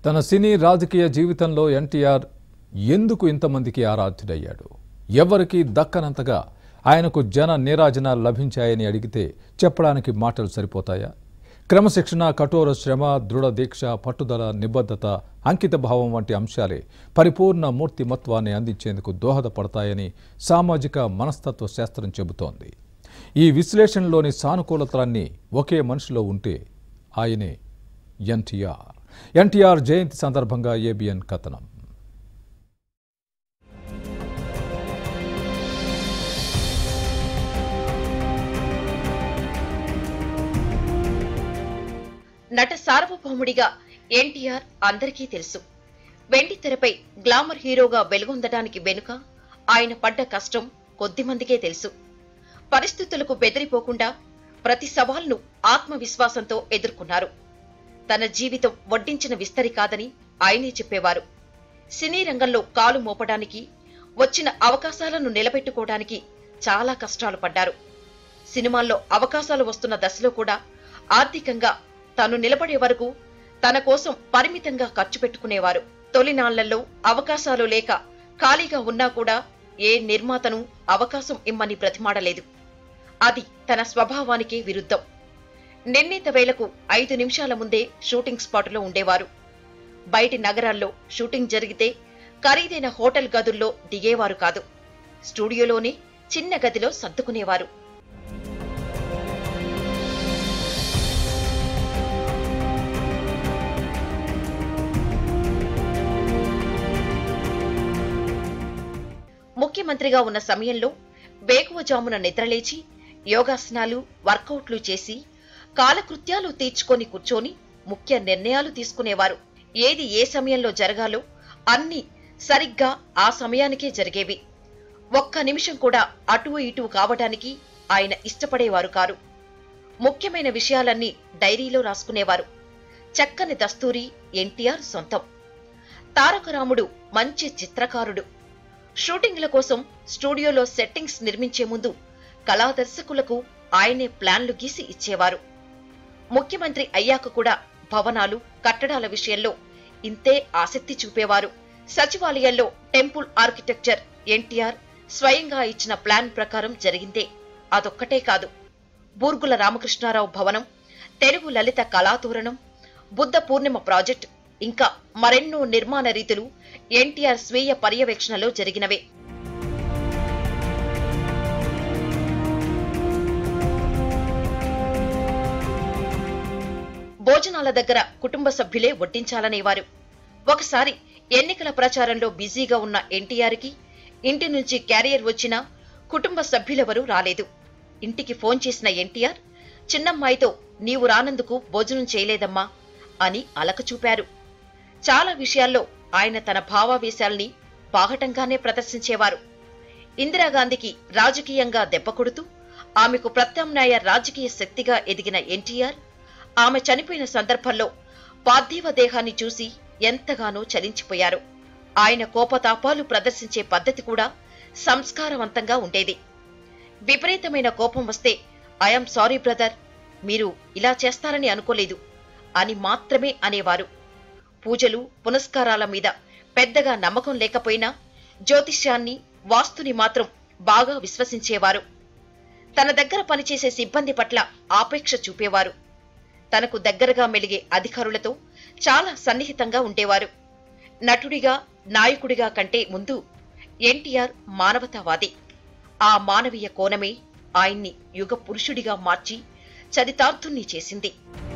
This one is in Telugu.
తన సినీ రాజకీయ జీవితంలో ఎన్టీఆర్ ఎందుకు ఇంతమందికి ఆరాధ్యుడయ్యాడు ఎవరికి దక్కనంతగా ఆయనకు జన నీరాజనాలు లభించాయని అడిగితే చెప్పడానికి మాటలు సరిపోతాయా క్రమశిక్షణ కఠోర శ్రమ దృఢ దీక్ష పట్టుదల నిబద్ధత అంకిత భావం వంటి అంశాలే పరిపూర్ణ మూర్తిమత్వాన్ని అందించేందుకు దోహదపడతాయని సామాజిక మనస్తత్వ శాస్త్రం చెబుతోంది ఈ విశ్లేషణలోని సానుకూలతలన్నీ ఒకే మనిషిలో ఉంటే ఆయనే ఎన్టీఆర్ ఎన్టీఆర్ జయంతి సందర్భంగా ఏబిఎన్ కథనం నట సార్వభౌముడిగా ఎన్టీఆర్ అందరికీ తెలుసు వెండి తెరపై గ్లామర్ హీరోగా వెలుగొందడానికి వెనుక ఆయన పడ్డ కష్టం కొద్దిమందికే తెలుసు పరిస్థితులకు బెదిరిపోకుండా ప్రతి సవాల్ను ఆత్మవిశ్వాసంతో ఎదుర్కొన్నారు తన జీవితం వడ్డించిన విస్తరి కాదని ఆయనే చెప్పేవారు సినీ రంగంలో కాలు మోపడానికి వచ్చిన అవకాశాలను నిలబెట్టుకోవడానికి చాలా కష్టాలు పడ్డారు సినిమాల్లో అవకాశాలు వస్తున్న దశలో కూడా ఆర్థికంగా తాను నిలబడే వరకు తన కోసం పరిమితంగా ఖర్చు పెట్టుకునేవారు తొలినాళ్లలో అవకాశాలు లేక ఖాళీగా ఉన్నా కూడా ఏ నిర్మాతను అవకాశం ఇమ్మని బ్రతిమాడలేదు అది తన స్వభావానికే విరుద్ధం నిర్ణీత వేళకు ఐదు నిమిషాల ముందే షూటింగ్ స్పాటులో ఉండేవారు బయటి నగరాల్లో షూటింగ్ జరిగితే ఖరీదైన హోటల్ గదుల్లో దిగేవారు కాదు స్టూడియోలోనే చిన్న గదిలో సర్దుకునేవారు ముఖ్యమంత్రిగా ఉన్న సమయంలో వేకువజామున నిద్రలేచి యోగాసనాలు వర్కౌట్లు చేసి కాలకృత్యాలు తీర్చుకొని కూర్చొని ముఖ్య నిర్ణయాలు తీసుకునేవారు ఏది ఏ సమయంలో జరగాలో అన్ని సరిగ్గా ఆ సమయానికే జరిగేవి ఒక్క నిమిషం కూడా అటు ఇటు కావటానికి ఆయన ఇష్టపడేవారు కారు ముఖ్యమైన విషయాలన్నీ డైరీలో రాసుకునేవారు చక్కని దస్తూరి ఎన్టీఆర్ సొంతం తారకరాముడు మంచి చిత్రకారుడు షూటింగ్ల కోసం స్టూడియోలో సెట్టింగ్స్ నిర్మించే ముందు కళాదర్శకులకు ఆయనే ప్లాన్లు గీసి ఇచ్చేవారు ముఖ్యమంత్రి అయ్యాక కూడా భవనాలు కట్టడాల విషయంలో ఇంతే ఆసక్తి చూపేవారు సచివాలయంలో టెంపుల్ ఆర్కిటెక్చర్ ఎన్టీఆర్ స్వయంగా ఇచ్చిన ప్లాన్ ప్రకారం జరిగిందే అదొక్కటే కాదు బూర్గుల రామకృష్ణారావు భవనం తెలుగు లలిత కళాతోరణం బుద్ధ పూర్ణిమ ప్రాజెక్ట్ ఇంకా మరెన్నో నిర్మాణ రీతులు ఎన్టీఆర్ స్వీయ పర్యవేక్షణలో జరిగినవే భోజనాల దగ్గర కుటుంబ సభ్యులే వడ్డించాలనేవారు ఒకసారి ఎన్నికల ప్రచారంలో బిజీగా ఉన్న ఎన్టీఆర్కి ఇంటి నుంచి క్యారియర్ వచ్చినా కుటుంబ సభ్యులెవరూ రాలేదు ఇంటికి ఫోన్ చేసిన ఎన్టీఆర్ చిన్నమ్మాయితో నీవు రానందుకు భోజనం చేయలేదమ్మా అని అలక చూపారు చాలా విషయాల్లో ఆయన తన భావావేశాల్ని బాహటంగానే ప్రదర్శించేవారు ఇందిరాగాంధీకి రాజకీయంగా దెబ్బ కొడుతూ ఆమెకు ప్రత్యామ్నాయ రాజకీయ శక్తిగా ఎదిగిన ఎన్టీఆర్ ఆమె చనిపోయిన సందర్భంలో పార్థివ దేహాన్ని చూసి ఎంతగానో చలించిపోయారు ఆయన కోపతాపాలు ప్రదర్శించే పద్ధతి కూడా సంస్కారవంతంగా ఉండేది విపరీతమైన కోపం వస్తే ఐఎమ్ సారీ బ్రదర్ మీరు ఇలా చేస్తారని అనుకోలేదు అని మాత్రమే అనేవారు పూజలు పునస్కారాల మీద పెద్దగా నమ్మకం లేకపోయినా జ్యోతిష్యాన్ని వాస్తుని మాత్రం బాగా విశ్వసించేవారు తన దగ్గర పనిచేసే సిబ్బంది పట్ల ఆపేక్ష చూపేవారు తనకు దగ్గరగా మెలిగే అధికారులతో చాలా సన్నిహితంగా ఉండేవారు నటుడిగా నాయకుడిగా కంటే ముందు ఎన్టీఆర్ మానవతావాది ఆ మానవీయ కోణమే ఆయన్ని యుగ పురుషుడిగా మార్చి చరితార్థుణ్ణి చేసింది